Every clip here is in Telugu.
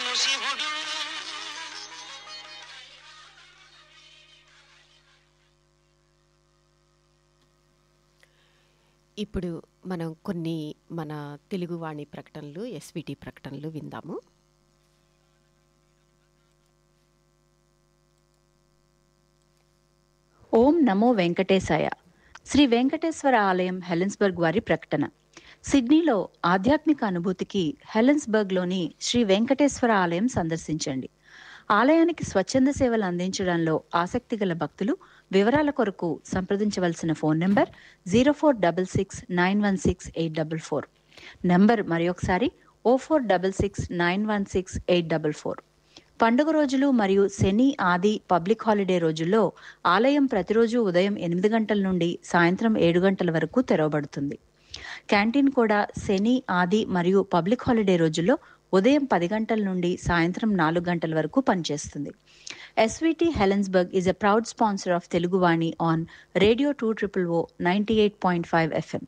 శివుడు ఇప్పుడు మనం కొన్ని మన తెలుగువాణి ప్రకటనలు ఎస్విటి ప్రకటనలు విందాము ఓం నమో వెంకటేశాయ శ్రీ వెంకటేశ్వర ఆలయం హెలెన్స్బర్గ్ వారి ప్రకటన సిడ్నీలో ఆధ్యాత్మిక అనుభూతికి హెలెన్స్బర్గ్లోని శ్రీ వెంకటేశ్వర ఆలయం సందర్శించండి ఆలయానికి స్వచ్ఛంద సేవలు అందించడంలో ఆసక్తి గల భక్తులు వివరాల కొరకు సంప్రదించవలసిన phone number zero four double six nine one six eight double four number మరొకసారి O four double six nine one six eight double four పండుగ రోజులు మరియు శని ఆది పబ్లిక్ హాలిడే రోజుల్లో ఆలయం ప్రతిరోజు ఉదయం ఎనిమిది గంటల నుండి సాయంత్రం ఏడు గంటల వరకు తెరవబడుతుంది క్యాంటీన్ కూడా శని ఆది మరియు పబ్లిక్ హాలిడే రోజుల్లో ఉదయం పది గంటల నుండి సాయంత్రం నాలుగు గంటల వరకు పనిచేస్తుంది SVT Helensburgh is a proud sponsor of Teluguvani on radio two triple O ninety eight point five FM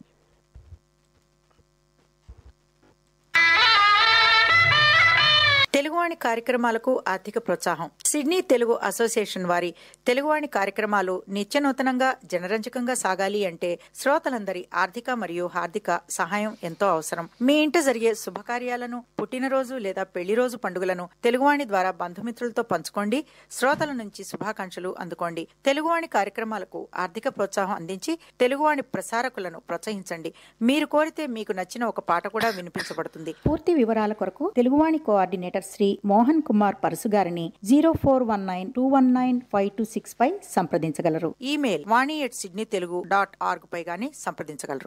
Teluguvani కార్యక్రమాలకు ఆర్థిక ప్రోత్సాహం సిడ్నీ తెలుగు అసోసియేషన్ వారి తెలుగువాణి కార్యక్రమాలు నిత్యనూతనంగా జనరంజకంగా సాగాలి అంటే శ్రోతలందరి ఆర్థిక మరియు హార్దిక సహాయం ఎంతో అవసరం మీ ఇంట జరిగే శుభకార్యాలను పుట్టినరోజు లేదా పెళ్లి రోజు పండుగలను తెలుగువాణి ద్వారా బంధుమిత్రులతో పంచుకోండి శ్రోతల నుంచి శుభాకాంక్షలు అందుకోండి తెలుగువాణి కార్యక్రమాలకు ఆర్థిక ప్రోత్సాహం అందించి తెలుగువాణి ప్రసారకులను ప్రోత్సహించండి మీరు కోరితే మీకు నచ్చిన ఒక పాట కూడా వినిపించబడుతుంది పూర్తి వివరాల కొరకు తెలుగువాణి కోఆర్డినేటర్ శ్రీ మోహన్ కుమార్ పరసు గారిని zero four one nine two one nine five two six పై సంప్రదించగలరు email Vani at Sydney Telugu dot org పై గాని సంప్రదించగలరు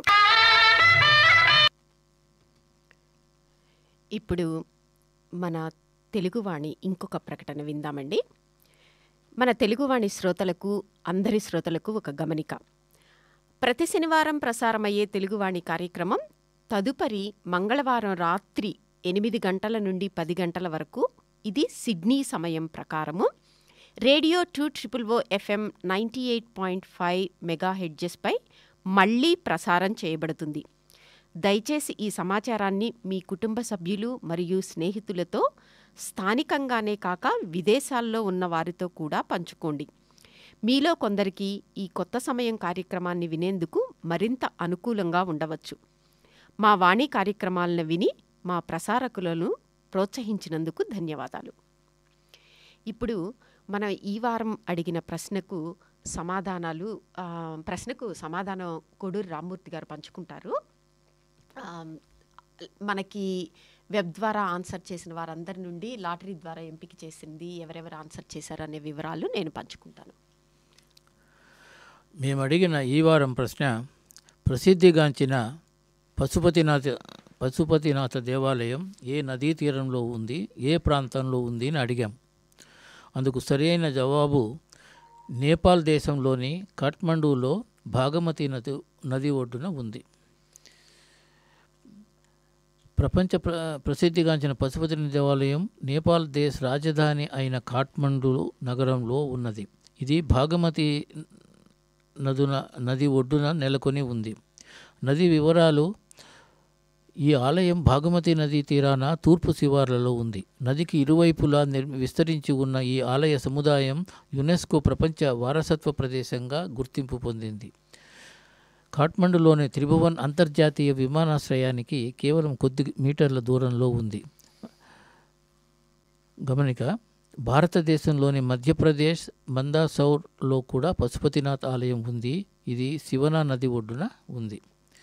ఇప్పుడు మన తెలుగువాణి ఇంకొక ప్రకటన విందామండి మన తెలుగువాణి శ్రోతలకు అందరి శ్రోతలకు ఒక గమనిక ప్రతి శనివారం ప్రసారమయ్యే తెలుగువాణి కార్యక్రమం తదుపరి మంగళవారం రాత్రి ఎనిమిది గంటల నుండి పది గంటల వరకు ఇది సిడ్నీ సమయం ప్రకారము radio two triple O FM ninety eight point five mega హెడ్జెస్పై మళ్ళీ ప్రసారం చేయబడుతుంది దయచేసి ఈ సమాచారాన్ని మీ కుటుంబ సభ్యులు మరియు స్నేహితులతో స్థానికంగానే కాక విదేశాల్లో ఉన్న వారితో కూడా పంచుకోండి మీలో కొందరికి ఈ కొత్త సమయం కార్యక్రమాన్ని వినేందుకు మరింత అనుకూలంగా ఉండవచ్చు మా వాణి కార్యక్రమాలను విని మా ప్రసారకులను ప్రోత్సహించినందుకు ధన్యవాదాలు ఇప్పుడు మనం ఈ వారం అడిగిన ప్రశ్నకు సమాధానాలు ఆ, ప్రశ్నకు సమాధానం కొడూరు రామ్మూర్తి గారు పంచుకుంటారు ఆ, మనకి వెబ్ ద్వారా ఆన్సర్ చేసిన వారందరి నుండి లాటరీ ద్వారా ఎంపిక చేసింది ఎవరెవరు ఆన్సర్ చేశారు అనే వివరాలు నేను పంచుకుంటాను మేము అడిగిన ఈ వారం ప్రశ్న ప్రసిద్ధిగాంచిన పశుపతినాథ పశుపతినాథ దేవాలయం ఏ నదీ తీరంలో ఉంది ఏ ప్రాంతంలో ఉంది అని అడిగాం అందుకు సరైన జవాబు నేపాల్ దేశంలోని కాఠ్మండూలో భాగమతి నది నది ఒడ్డున ఉంది ప్రపంచ ప్ర ప్రసిద్ధిగాంచిన పశుపతి దేవాలయం నేపాల్ దేశ రాజధాని అయిన కాఠ్మండు నగరంలో ఉన్నది ఇది భాగమతి నదున నది ఒడ్డున నెలకొని ఉంది నది వివరాలు ఈ ఆలయం భాగమతి నదీ తీరాన తూర్పు శివార్లలో ఉంది నదికి ఇరువైపులా నిర్ విస్తరించి ఉన్న ఈ ఆలయ సముదాయం యునెస్కో ప్రపంచ వారసత్వ ప్రదేశంగా గుర్తింపు పొందింది కాఠ్మండులోని త్రిభువన్ అంతర్జాతీయ విమానాశ్రయానికి కేవలం కొద్ది మీటర్ల దూరంలో ఉంది గమనిక భారతదేశంలోని మధ్యప్రదేశ్ మందాసౌర్లో కూడా పశుపతినాథ్ ఆలయం ఉంది ఇది శివనా నది ఒడ్డున ఉంది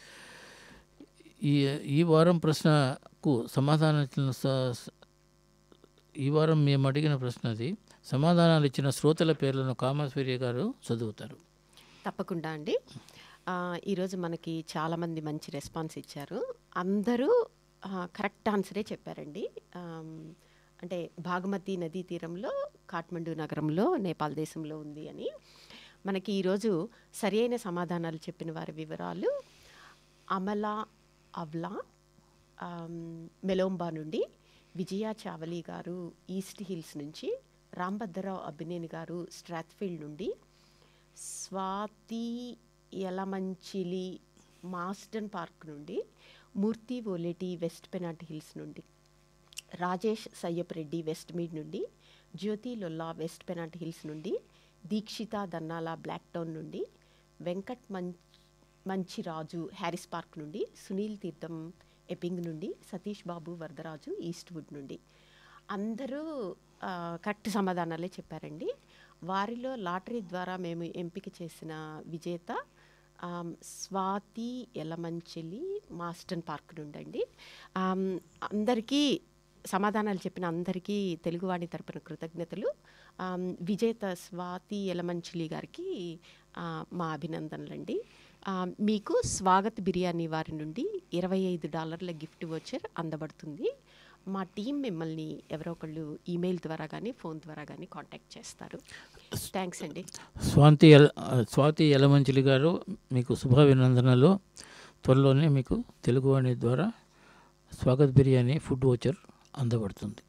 ఈ ఈ వారం ప్రశ్నకు సమాధానం ఇచ్చిన స- స- ఈ వారం మేము అడిగిన ప్రశ్న అది సమాధానాలు ఇచ్చిన శ్రోతల పేర్లను కామేశ్వర్య గారు చదువుతారు తప్పకుండా అండి ఆ, ఈరోజు మనకి చాలామంది మంచి రెస్పాన్స్ ఇచ్చారు అందరూ ఆ, కరెక్ట్ ఆన్సరే చెప్పారండి ఆమ్, అంటే భాగమతి నదీ తీరంలో కాఠ్మండు నగరంలో నేపాల్ దేశంలో ఉంది అని మనకి ఈరోజు సరి అయిన సమాధానాలు చెప్పిన వారి వివరాలు అమలా అవ్లా ఆమ్, మెలోంబా నుండి విజయ చావలి గారు ఈస్ట్ హిల్స్ నుంచి రాంభద్రరావు అభినేని గారు స్ట్రాత్ఫీల్డ్ నుండి స్వాతి యలమంచిలి మాస్టన్ పార్క్ నుండి Murthy Oleti West Pennant Hills నుండి రాజేష్ సయ్యప్ రెడ్డి వెస్ట్ మీడ్ నుండి జ్యోతి లొల్లా వెస్ట్ పెనాంట్ హిల్స్ నుండి దీక్షిత దన్నాల బ్లాక్ టౌన్ నుండి వెంకట్ మం మంచిరాజు హ్యారిస్ పార్క్ నుండి సునీల్ తీర్థం ఎపింగ్ నుండి సతీష్ బాబు వరదరాజు ఈస్ట్వుడ్ నుండి అందరూ ఆ, కరెక్ట్ సమాధానాలే చెప్పారండి వారిలో లాటరీ ద్వారా మేము ఎంపిక చేసిన విజేత um, Swathi Elamanchili Marsden park నుండి అండి ఆమ్, అందరికీ సమాధానాలు చెప్పిన అందరికీ తెలుగువాణి తరపున కృతజ్ఞతలు ఆమ్, విజేత స్వాతి ఎలమంచిలి గారికి ఆ, మా అభినందనలండి ఆ, మీకు స్వాగత్ బిర్యానీ వారి నుండి ఇరవై ఐదు డాలర్ల గిఫ్ట్ వోచర్ అందబడుతుంది మా టీం మిమ్మల్ని ఎవరో ఒకళ్ళు ఈమెయిల్ ద్వారా కానీ ఫోన్ ద్వారా కానీ కాంటాక్ట్ చేస్తారు థ్యాంక్స్ అండి స్వాతి ఎల స్వాతి యలమంచిలి గారు మీకు శుభాభినందనలు త్వరలోనే మీకు తెలుగువాణి ద్వారా స్వాగత్ బిర్యానీ ఫుడ్ వోచర్ అందబడుతుంది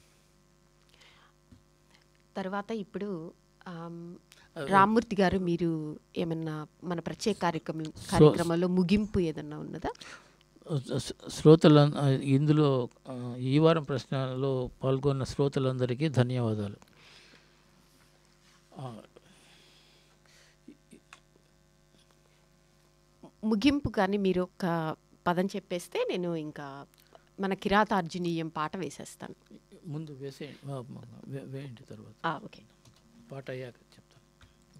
తర్వాత ఇప్పుడు ఆమ్, రామ్మూర్తి గారు మీరు ఏమన్నా మన ప్రత్యేక కార్యక్రమం కార్యక్రమంలో ముగింపు ఏదన్నా ఉన్నదా శ్రోతల శ్రోతల ఇందులో ఆ, ఈ వారం ప్రశ్నలో పాల్గొన్న శ్రోతలందరికీ ధన్యవాదాలు ఆ, ముగింపు కానీ మీరు ఒక పదం చెప్పేస్తే నేను ఇంకా మన కిరాతార్జునీయం పాట వేసేస్తాను ముందు వేసేయండి ఆ, వే- వేయండి తర్వాత ఆ, ఓకే పాట అయ్యాక చెప్తాను